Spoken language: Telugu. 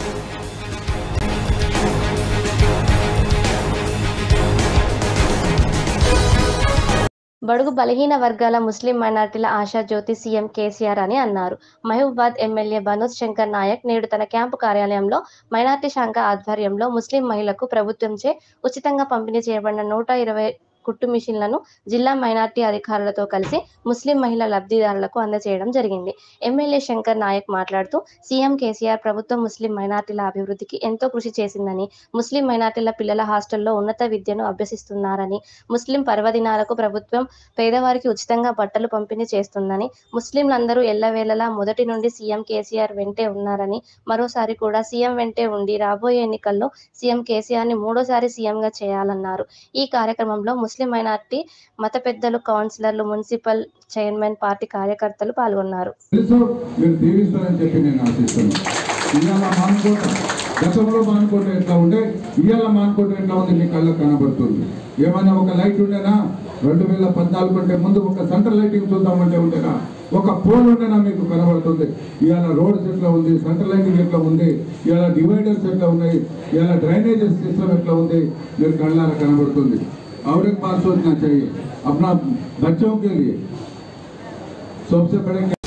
బడుగు బలహీన వర్గాల ముస్లిం మైనార్టీల ఆశా జ్యోతి సీఎం కేసీఆర్ అని అన్నారు మహబూబాద్ ఎమ్మెల్యే బనోజ్ శంకర్ నాయక్ నేడు తన క్యాంపు కార్యాలయంలో మైనార్టీ శాఖ ఆధ్వర్యంలో ముస్లిం మహిళలకు ప్రభుత్వంచే ఉచితంగా పంపిణీ చేయబడిన నూట ఇరవై కుట్టు మిషన్లను జిల్లా మైనార్టీ అధికారులతో కలిసి ముస్లిం మహిళా లబ్ధిదారులకు అందజేయడం జరిగింది ఎమ్మెల్యే శంకర్ నాయక్ మాట్లాడుతూ సీఎం కేసీఆర్ ప్రభుత్వం ముస్లిం మైనార్టీల అభివృద్ధికి ఎంతో కృషి చేసిందని ముస్లిం మైనార్టీల పిల్లల హాస్టల్లో ఉన్నత విద్యను అభ్యసిస్తున్నారని ముస్లిం పర్వదినాలకు ప్రభుత్వం పేదవారికి ఉచితంగా బట్టలు పంపిణీ చేస్తుందని ముస్లింలందరూ ఎల్లవేళలా మొదటి నుండి సీఎం కేసీఆర్ వెంటే ఉన్నారని మరోసారి కూడా సీఎం వెంటే ఉండి రాబోయే ఎన్నికల్లో సీఎం కేసీఆర్ ని మూడోసారి సీఎంగా చేయాలన్నారు ఈ కార్యక్రమంలో ముస్లిం మైనార్టీ మత పెద్దలు కౌన్సిలర్లు మున్సిపల్ చైర్మన్ పార్టీ కార్యకర్తలు పాల్గొన్నారు తెలుసు మీరు దీవిస్తారని చెప్పి నేను ఆశిస్తున్నాను ఇవాళ మానుకోట గతంలో మానుకోట ఎట్లా ఉంటే ఇవాళ మానుకోట ఎట్లా ఉంది మీ కళ్ళకు కనబడుతుంది ఏమైనా ఒక లైట్ ఉండేనా రెండు వేల పద్నాలుగు కంటే ముందు ఒక సెంట్రల్ లైటింగ్ చూద్దామంటే ఉండేనా ఒక పోల్ ఉండేనా మీకు కనబడుతుంది ఇవాళ రోడ్స్ ఎట్లా ఉంది సెంట్రల్ లైటింగ్ ఎట్లా ఉంది ఇవాళ డివైడర్స్ ఎట్లా ఉన్నాయి ఇవాళ డ్రైనేజెస్ సిస్టమ్ ఎట్లా ఉంది మీరు కళ్ళారా కనబడుతుంది और एक बात सोचना चाहिए अपना बच्चों के लिए सबसे बड़े